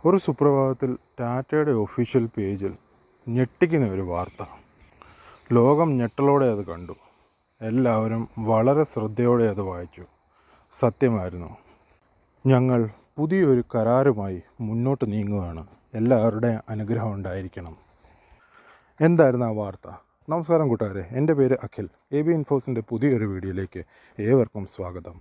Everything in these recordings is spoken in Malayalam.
ഒരു സുപ്രഭാതത്തിൽ ടാറ്റയുടെ ഒഫീഷ്യൽ പേജിൽ ഞെട്ടിക്കുന്ന ഒരു വാർത്ത ലോകം ഞെട്ടലോടെ അത് കണ്ടു എല്ലാവരും വളരെ ശ്രദ്ധയോടെ അത് വായിച്ചു സത്യമായിരുന്നു ഞങ്ങൾ പുതിയൊരു കരാറുമായി മുന്നോട്ട് നീങ്ങുകയാണ് എല്ലാവരുടെ അനുഗ്രഹം ഉണ്ടായിരിക്കണം എന്തായിരുന്നു ആ വാർത്ത നമസ്കാരം കൂട്ടുകാരെ എൻ്റെ പേര് അഖിൽ എ ബി ഇൻഫോസിൻ്റെ പുതിയൊരു വീഡിയോയിലേക്ക് ഏവർക്കും സ്വാഗതം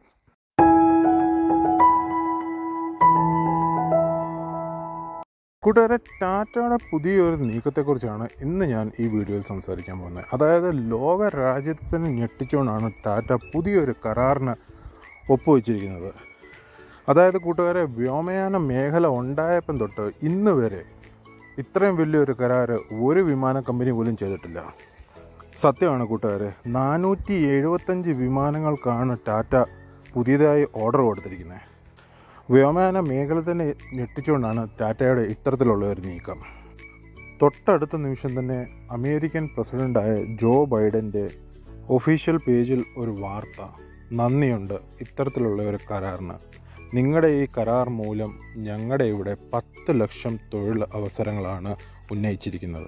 കൂട്ടുകാരെ ടാറ്റയുടെ പുതിയൊരു നീക്കത്തെക്കുറിച്ചാണ് ഇന്ന് ഞാൻ ഈ വീഡിയോയിൽ സംസാരിക്കാൻ പോകുന്നത് അതായത് ലോക രാജ്യത്തിന് ഞെട്ടിച്ചുകൊണ്ടാണ് ടാറ്റ പുതിയൊരു കരാറിന് ഒപ്പുവെച്ചിരിക്കുന്നത് അതായത് കൂട്ടുകാരെ വ്യോമയാന മേഖല ഉണ്ടായപ്പം തൊട്ട് ഇന്ന് വരെ ഇത്രയും വലിയൊരു കരാറ് ഒരു വിമാന കമ്പനി പോലും ചെയ്തിട്ടില്ല സത്യമാണ് കൂട്ടുകാരെ നാനൂറ്റി എഴുപത്തഞ്ച് വിമാനങ്ങൾക്കാണ് ടാറ്റ പുതിയതായി ഓർഡർ കൊടുത്തിരിക്കുന്നത് വ്യോമയാന മേഖല തന്നെ ഞെട്ടിച്ചുകൊണ്ടാണ് ടാറ്റയുടെ ഇത്തരത്തിലുള്ള ഒരു നീക്കം തൊട്ടടുത്ത നിമിഷം തന്നെ അമേരിക്കൻ പ്രസിഡൻ്റായ ജോ ബൈഡൻ്റെ ഒഫീഷ്യൽ പേജിൽ ഒരു വാർത്ത നന്ദിയുണ്ട് ഇത്തരത്തിലുള്ള ഒരു കരാറിന് നിങ്ങളുടെ ഈ കരാർ മൂലം ഞങ്ങളുടെ ഇവിടെ പത്ത് ലക്ഷം തൊഴിൽ അവസരങ്ങളാണ് ഉന്നയിച്ചിരിക്കുന്നത്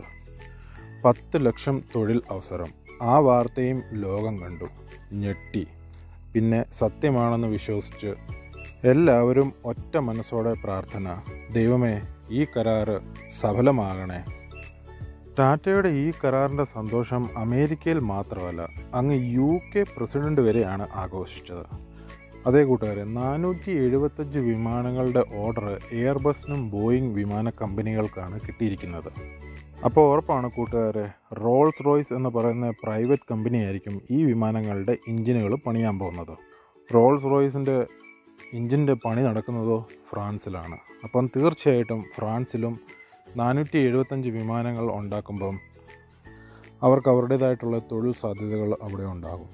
പത്ത് ലക്ഷം തൊഴിൽ അവസരം ആ വാർത്തയും ലോകം കണ്ടു ഞെട്ടി പിന്നെ സത്യമാണെന്ന് വിശ്വസിച്ച് എല്ലാവരും ഒറ്റ മനസ്സോടെ പ്രാർത്ഥന ദൈവമേ ഈ കരാറ് സഫലമാകണേ ടാറ്റയുടെ ഈ കരാറിൻ്റെ സന്തോഷം അമേരിക്കയിൽ മാത്രമല്ല അങ്ങ് യു കെ പ്രസിഡന്റ് വരെയാണ് ആഘോഷിച്ചത് അതേ കൂട്ടുകാരെ നാനൂറ്റി എഴുപത്തഞ്ച് വിമാനങ്ങളുടെ ഓർഡർ എയർബസിനും ബോയിങ് വിമാന കമ്പനികൾക്കാണ് കിട്ടിയിരിക്കുന്നത് അപ്പോൾ ഉറപ്പാണ് കൂട്ടുകാരെ റോൾസ് റോയ്സ് എന്ന് പറയുന്ന പ്രൈവറ്റ് കമ്പനിയായിരിക്കും ഈ വിമാനങ്ങളുടെ എഞ്ചിനുകൾ പണിയാൻ പോകുന്നത് റോൾസ് റോയ്സിൻ്റെ എഞ്ചിൻ്റെ പണി നടക്കുന്നതോ ഫ്രാൻസിലാണ് അപ്പം തീർച്ചയായിട്ടും ഫ്രാൻസിലും നാനൂറ്റി എഴുപത്തഞ്ച് വിമാനങ്ങൾ ഉണ്ടാക്കുമ്പം അവർക്ക് അവരുടേതായിട്ടുള്ള തൊഴിൽ സാധ്യതകൾ അവിടെ ഉണ്ടാകും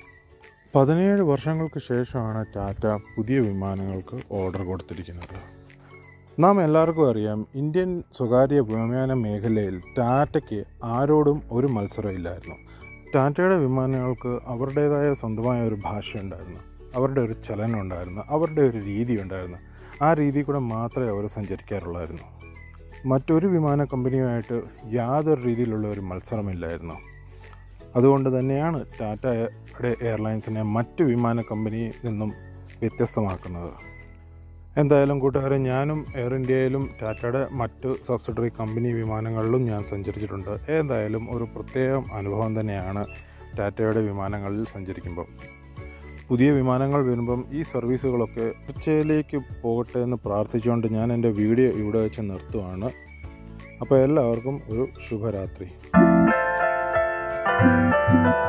പതിനേഴ് വർഷങ്ങൾക്ക് ശേഷമാണ് ടാറ്റ പുതിയ വിമാനങ്ങൾക്ക് ഓർഡർ കൊടുത്തിരിക്കുന്നത് നാം എല്ലാവർക്കും അറിയാം ഇന്ത്യൻ സ്വകാര്യ വ്യോമയാന മേഖലയിൽ ടാറ്റയ്ക്ക് ആരോടും ഒരു മത്സരമില്ലായിരുന്നു ടാറ്റയുടെ വിമാനങ്ങൾക്ക് അവരുടേതായ സ്വന്തമായ ഒരു ഭാഷയുണ്ടായിരുന്നു അവരുടെ ഒരു ചലനം ഉണ്ടായിരുന്നു അവരുടെ ഒരു രീതി ഉണ്ടായിരുന്നു ആ രീതി കൂടെ മാത്രമേ അവർ സഞ്ചരിക്കാറുള്ളായിരുന്നു മറ്റൊരു വിമാന കമ്പനിയുമായിട്ട് യാതൊരു രീതിയിലുള്ള ഒരു മത്സരമില്ലായിരുന്നു അതുകൊണ്ട് തന്നെയാണ് ടാറ്റയുടെ എയർലൈൻസിനെ മറ്റ് വിമാന കമ്പനിയിൽ നിന്നും വ്യത്യസ്തമാക്കുന്നത് എന്തായാലും കൂട്ടുകാരെ ഞാനും എയർ ഇന്ത്യയിലും ടാറ്റയുടെ മറ്റ് സബ്സിഡറി കമ്പനി വിമാനങ്ങളിലും ഞാൻ സഞ്ചരിച്ചിട്ടുണ്ട് എന്തായാലും ഒരു പ്രത്യേകം അനുഭവം തന്നെയാണ് ടാറ്റയുടെ വിമാനങ്ങളിൽ സഞ്ചരിക്കുമ്പോൾ പുതിയ വിമാനങ്ങൾ വരുമ്പം ഈ സർവീസുകളൊക്കെ ഉച്ചയിലേക്ക് പോകട്ടെ എന്ന് പ്രാർത്ഥിച്ചുകൊണ്ട് ഞാൻ എൻ്റെ വീഡിയോ ഇവിടെ വെച്ച് നിർത്തുവാണ് അപ്പോൾ എല്ലാവർക്കും ഒരു ശുഭരാത്രി